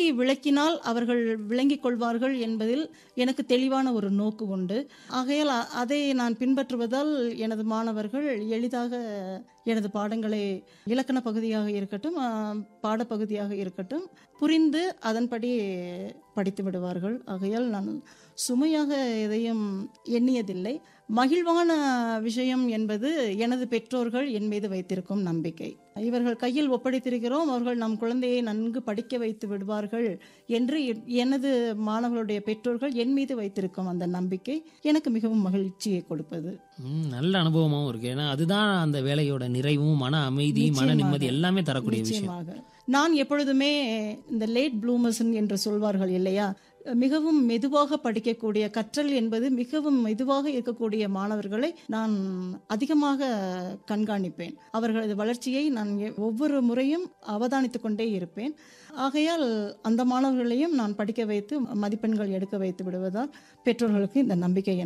விளக்கினால் அவர்கள் விளங்கிக் கொள்வார்கள் என்பதில் எனக்கு தெளிவான ஒரு நோக்கு உண்டு ஆகையால் அ- அதை நான் பின்பற்றுவதால் எனது மாணவர்கள் எளிதாக எனது பாடங்களை இலக்கண பகுதியாக இருக்கட்டும் ஆ, பாடப்பகுதியாக இருக்கட்டும் புரிந்து அதன்படி படித்து விடுவார்கள் ஆகையால் நான் சுமையாக எதையும் எண்ணியதில்லை மகிழ்வான விஷயம் என்பது எனது பெற்றோர்கள் என் மீது வைத்திருக்கும் நம்பிக்கை இவர்கள் கையில் ஒப்படைத்திருக்கிறோம் அவர்கள் நம் குழந்தையை நன்கு படிக்க வைத்து விடுவார்கள் என்று எ- எனது மாணவர்களுடைய பெற்றோர்கள் என் மீது வைத்திருக்கும் அந்த நம்பிக்கை எனக்கு மிகவும் மகிழ்ச்சியை கொடுப்பது ம், நல்ல அனுபவமாவும் இருக்கு ஏன்னா அதுதான் அந்த வேலையோட நிறைவும் மன அமைதி மன நிச்சயமாக. நிம்மதி எல்லாமே தரக்கூடிய விஷயம் நிச்சயமாக நான் எப்பொழுதுமே இந்த லேட் ப்ளூமர்ஸ் என்று சொல்வார்கள் இல்லையா மிகவும் மெதுவாக படிக்கக்கூடிய கற்றல் என்பது மிகவும் மெதுவாக இருக்கக்கூடிய மாணவர்களை நான் அதிகமாக கண்காணிப்பேன் அவர்களது வளர்ச்சியை நான் எ- ஒவ்வொரு முறையும் அவதானித்துக் கொண்டே இருப்பேன் ஆகையால் அந்த மாணவர்களையும் நான் படிக்க வைத்து மதிப்பெண்கள் எடுக்க வைத்து விடுவதால் பெற்றோர்களுக்கு இந்த நம்பிக்கை